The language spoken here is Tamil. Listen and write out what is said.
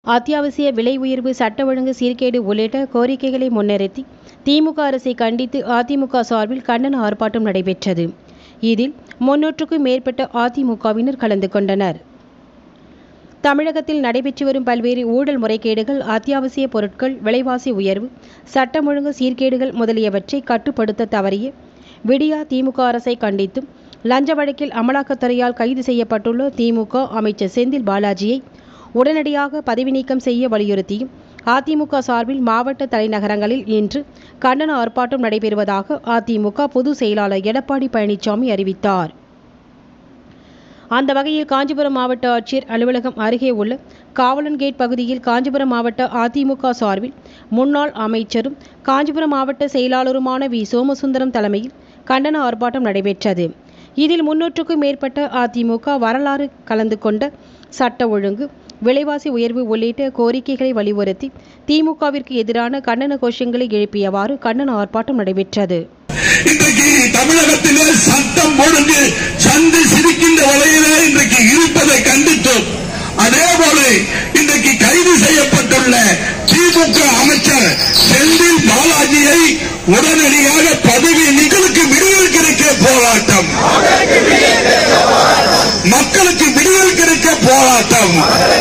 அத்தியாவசிய விலை உயர்வு சட்ட ஒழுங்கு சீர்கேடு உள்ளிட்ட கோரிக்கைகளை முன்னிறுத்தி திமுக அரசை கண்டித்து அதிமுக சார்பில் கண்டன ஆர்ப்பாட்டம் நடைபெற்றது இதில் முன்னூற்றுக்கும் மேற்பட்ட அதிமுகவினர் கலந்து கொண்டனர் தமிழகத்தில் நடைபெற்று வரும் பல்வேறு ஊழல் முறைகேடுகள் அத்தியாவசிய பொருட்கள் விலைவாசி உயர்வு சட்டம் ஒழுங்கு சீர்கேடுகள் முதலியவற்றை கட்டுப்படுத்த தவறிய விடியா திமுக அரசை கண்டித்தும் லஞ்ச வழக்கில் அமலாக்கத்துறையால் கைது செய்யப்பட்டுள்ள திமுக அமைச்சர் செந்தில் பாலாஜியை உடனடியாக பதவி நீக்கம் செய்ய வலியுறுத்தியும் அதிமுக சார்பில் மாவட்ட தலைநகரங்களில் இன்று கண்டன ஆர்ப்பாட்டம் நடைபெறுவதாக அதிமுக பொதுச் செயலாளர் எடப்பாடி பழனிசாமி அறிவித்தார் அந்த வகையில் காஞ்சிபுரம் மாவட்ட ஆட்சியர் அலுவலகம் அருகே உள்ள காவலன் கேட் பகுதியில் காஞ்சிபுரம் மாவட்ட அதிமுக சார்பில் முன்னாள் அமைச்சரும் காஞ்சிபுரம் மாவட்ட செயலாளருமான வி சோமசுந்தரம் தலைமையில் கண்டன ஆர்ப்பாட்டம் நடைபெற்றது இதில் முன்னூற்றுக்கும் மேற்பட்ட அதிமுக வரலாறு கலந்து கொண்ட சட்ட ஒழுங்கு விலைவாசி உயர்வு உள்ளிட்ட கோரிக்கைகளை வலியுறுத்தி திமுகவிற்கு எதிரான கண்டன கோஷங்களை எழுப்பியவாறு கண்டன ஆர்ப்பாட்டம் நடைபெற்றது இன்றைக்கு தமிழகத்திலே சட்டம் ஒழுங்கு சந்தி சிரிக்கின்ற வகையிலே இன்றைக்கு இருப்பதை கண்டித்தோம் அதே போல இன்றைக்கு கைது செய்யப்பட்டுள்ள திமுக அமைச்சர் செந்தில் பாலாஜியை உடனடியாக பதவி நீங்களுக்கு விடுதலை கிடைக்க போராட்டம் மக்களுக்கு விடுதலை கிடைக்க போராட்டம்